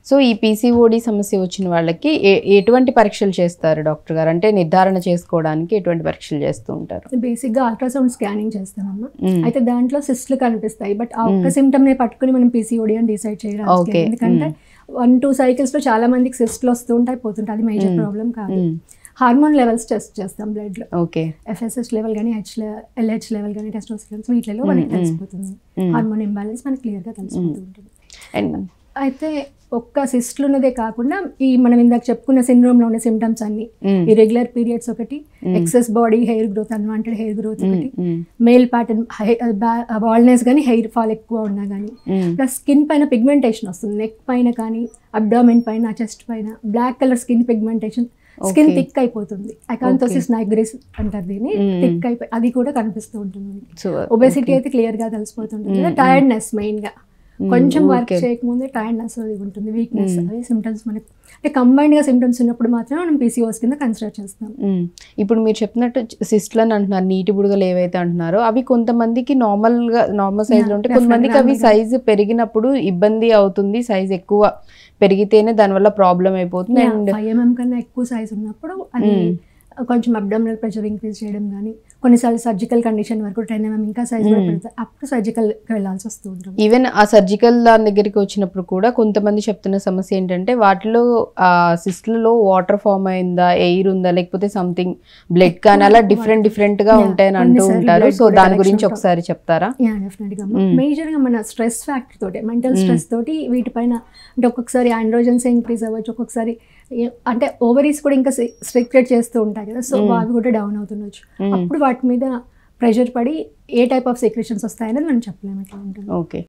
So ఈ PCOD సమస్య వచ్చిన వాళ్ళకి ఏ- ఎటువంటి పరీక్షలు చేస్తారు డాక్టర్ గారు అంటే నిర్ధారణ చేసుకోవడానికి ఎటువంటి పరీక్షలు చేస్తూ ఉంటారు బేసిక్గా అల్ట్రాసౌండ్ స్కానింగ్ చేస్తామమ్మా మ్మ్. అయితే దాంట్లో సిస్ట్లు కనిపిస్తాయి బట్ ఆ ఒక్క సిమ్టమ్ ని పట్టుకుని మనం పీసీఓడి అని డిసైడ్ చేయడానికి Okay. లేదు. ఎందుకంటే వన్ టూ సైకిల్స్ లో చాలా మందికి సిస్ట్లు వస్తూ ఉంటాయి పోతుంటాయి అది మేజర్ ప్రాబ్లం కాదు మ్మ్. హార్మోన్ లెవెల్స్ టెస్ట్ చేస్తాం బ్లడ్ లో ఓకే ఎఫ్ఎస్ఎస్ లెవెల్ కానీ హెచ్ ఎల్హెచ్ లెవెల్ కానీ టెస్టోస్టిరాన్స్ వీటిలో మనకి తెలిసిపోతుంది హార్మోన్ ఇంబ్యాలెన్స్ మనకి క్లియర్ గా తెలిసిపోతూ ఉంటుంది అండ్ అయితే ఒక్క సిస్ట్లు ఉన్నదే కాకుండా ఈ మనం ఇందాక చెప్పుకున్న syndrome లో ఉన్న సిమ్టమ్స్ అన్ని ఇరెగ్యులర్ పీరియడ్స్ ఒకటి excess body hair growth unwanted hair growth ఒకటి మేల్ ప్యాటర్న్ బాల్నెస్ కానీ హెయిర్ ఫాల్ ఎక్కువ ఉన్నా కానీ ప్లస్ స్కిన్ పైన పిగ్మెంటేషన్ వస్తుంది నెక్ పైన కానీ అబ్డామిన్ పైన చెస్ట్ పైన black colour skin pigmentation skin Okay. Thick అయిపోతుంది అకాంతోసిస్ నైగ్రిస్ అంటారు దీన్ని Mm. థిక్ అయిపోయి అది కూడా కనిపిస్తూ ఉంటుంది సో ఒబెసిటీ అయితే క్లియర్ గా తెలిసిపోతుంటుంది Mm, టైర్డ్నెస్ మెయిన్ గా కొంచెం వర్క్ okay. చేయకముందే టైర్డ్నెస్ అది ఉంటుంది వీక్నెస్ అవి సిమ్టమ్స్ మనకి అంటే కంబైన్డ్ గా సిమ్టమ్స్ ఉన్నప్పుడు మాత్రమే మనం పీసీఓస్ కింద కన్సిడర్ చేస్తాం మ్మ్. ఇప్పుడు మీరు చెప్పినట్టు సిస్ట్లు అని అంటున్నారు నీటి బుడగలు ఏవైతే అంటున్నారో అవి కొంతమందికి నార్మల్ గా నార్మల్ సైజ్ లో Yeah, ఉంటాయి definitely, కొంతమందికి అవి normal గా. సైజ్ పెరిగినప్పుడు ఇబ్బంది అవుతుంది సైజ్ ఎక్కువ పెరిగితేనే దానివల్ల ప్రాబ్లం అయిపోతుంది అండ్ ఫైవ్ ఎంఎం కన్నా ఎక్కువ సైజ్ ఉన్నప్పుడు అది Mm. కొంచెం అబ్డామినల్ ప్రెషర్ ఇంక్రీజ్ చేయడం కానీ కొన్నిసార్లు సర్జికల్ కండిషన్ వరకు టెన్ ఎంఎం ఇంకా సైజ్ కూడా Mm. పెడతారు అప్పుడు సర్జికల్ వెళ్ళాల్సి వస్తూ ఉంటుంది ఈవెన్ ఆ సర్జికల్ దాని దగ్గరికి వచ్చినప్పుడు కూడా కొంతమంది చెప్తున్న సమస్య ఏంటంటే వాటిలో ఆ సిస్ట్లలో వాటర్ ఫామ్ అయిందా ఎయిర్ ఉందా లేకపోతే సంథింగ్ బ్లడ్ కానీ అలా ఎక్కువ డిఫరెంట్ water. డిఫరెంట్ గా Yeah, ఉంటాయని అంటూ కొన్నిసార్లు ఉంటారు blood సో కూడా దాని గురించి collection ఒకసారి చెప్తారా యా డెఫినెట్గా Mm. మేజర్గా మన స్ట్రెస్ ఫ్యాక్టర్ తోటి మెంటల్ స్ట్రెస్ తోటి వీటిపైన అంటే ఒక్కొక్కసారి ఆండ్రోజన్స్ ఇంక్రీజ్ అవ్వచ్చు ఒక్కొక్కసారి ఏ- అంటే ఓవరీస్ కూడా ఇంకా స్ట్రిక్టెడ్ చేస్తూ ఉంటాయి కదా సో Mm. అవి కూడా డౌన్ అవుతుండొచ్చు Mm. అప్పుడు వాటి మీద ప్రెషర్ పడి ఏ టైప్ ఆఫ్ సెక్రేషన్స్ వస్తాయనేది మనం చెప్పలేము ఎట్లా ఉంటుంది ఓకే